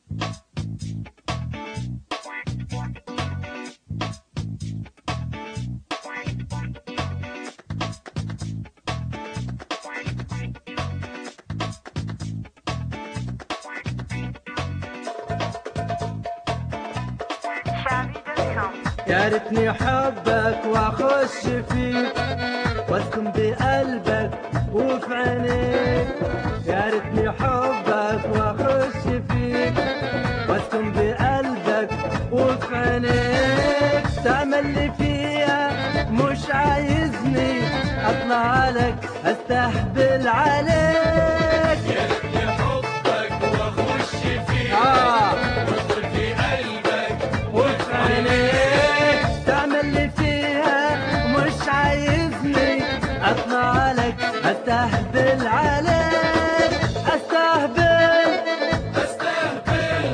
يا ريتني حبك واخش فيك واسكن بقلبك وفي عينيك يا ريتني حبك واخش فيك واسكن بقلبك وفي عينيك تعمل لي فيها مش عايزني اطلع لك استهبل عليك يا ريتني حبك واخش فيك آه. وادخل في قلبك وفي عينيك تعمل لي فيها مش عايزني اطلع لك استهبل عليك استهبل استهبل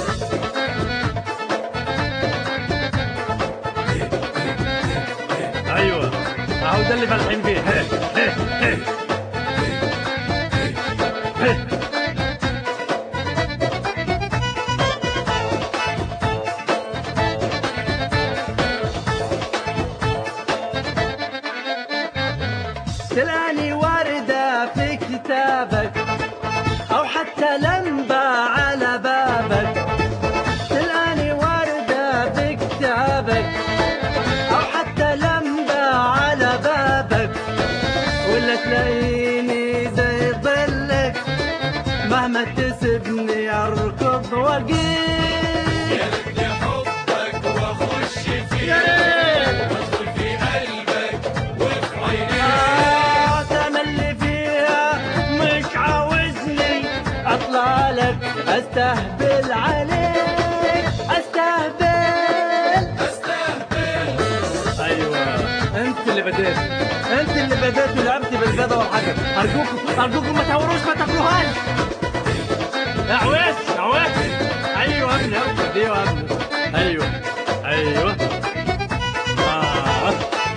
ايوه اهو ده اللي فالحين فيه تلاني وردة في كتابك أو حتى لمبة على بابك تلاني وردة في كتابك أو حتى لمبة على بابك ولا تلاقيني زي ظلك مهما تسبني أركض وأجيب يا ريتني حبك واخش فيك يا ريت. وادخل في قلبك وفي عينيك آه، تملي فيها مش عاوزني اطلع لك استهبل عليك استهبل استهبل ايوه انت اللي بديت انت اللي بديت ولعبت بالبيضة والحجر ارجوكم ارجوكم ما تهوروش ما تاكلوهاش يا عويس يا عويس ايوه يا ابني اركض ايوه يا ابني ايوه ايوه آه.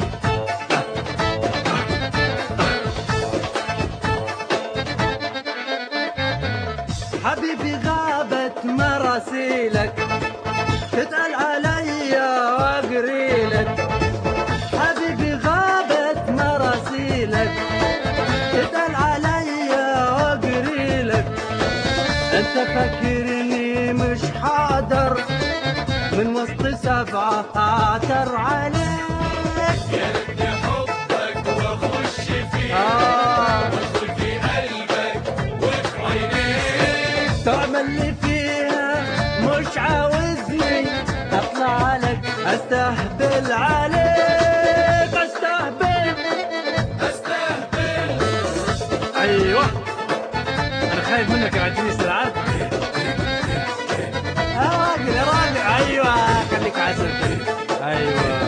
حبيبي غابت مراسيلك تسأل عليا واقريلك حبيبي غابت مراسيلك تسأل عليا واقريلك انت فاكرني مش حاضر من وسط سبعة اعتر عليك يا ريتني حبك واخش فيك آه وادخل في قلبك وفي عينيك تعمل لي فيها مش عاوزني اطلع لك استهبل عليك استهبل استهبل ايوه انا خايف منك يا عزيزي السرعات يا راجل يا راجل ايوه خليك عسل ايوه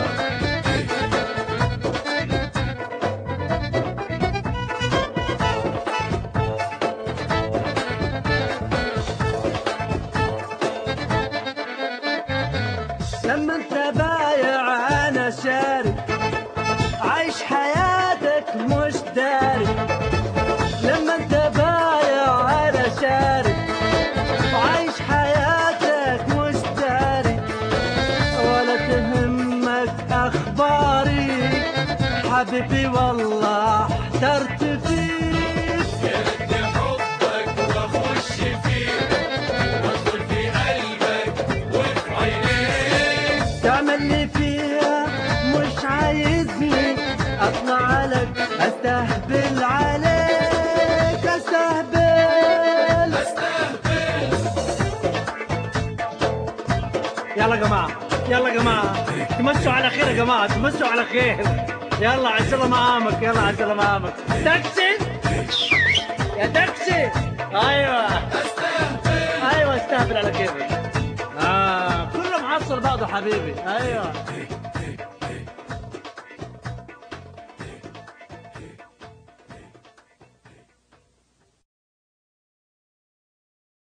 لما انت بايع انا شاري عايش حياتك مش داري لما انت بايع انا شاري وعايش حياتك مش داري ولا تهمك اخباري حبيبي والله احترت فيك يا ريتني حبك واخش فيك وادخل في قلبك وفي عينيك تعمل لي فيها مش عايزني اطلع لك استهبل عليك استهبل استهبل يلا يا جماعه يلا يا جماعه تمشوا على خير يا جماعه تمشوا على خير يلا عسلامة مقامك يلا عسلامة مقامك تاكسي يا تاكسي ايوه استهبل ايوه استهبل على كيفك اه كله محصل بعضه حبيبي ايوه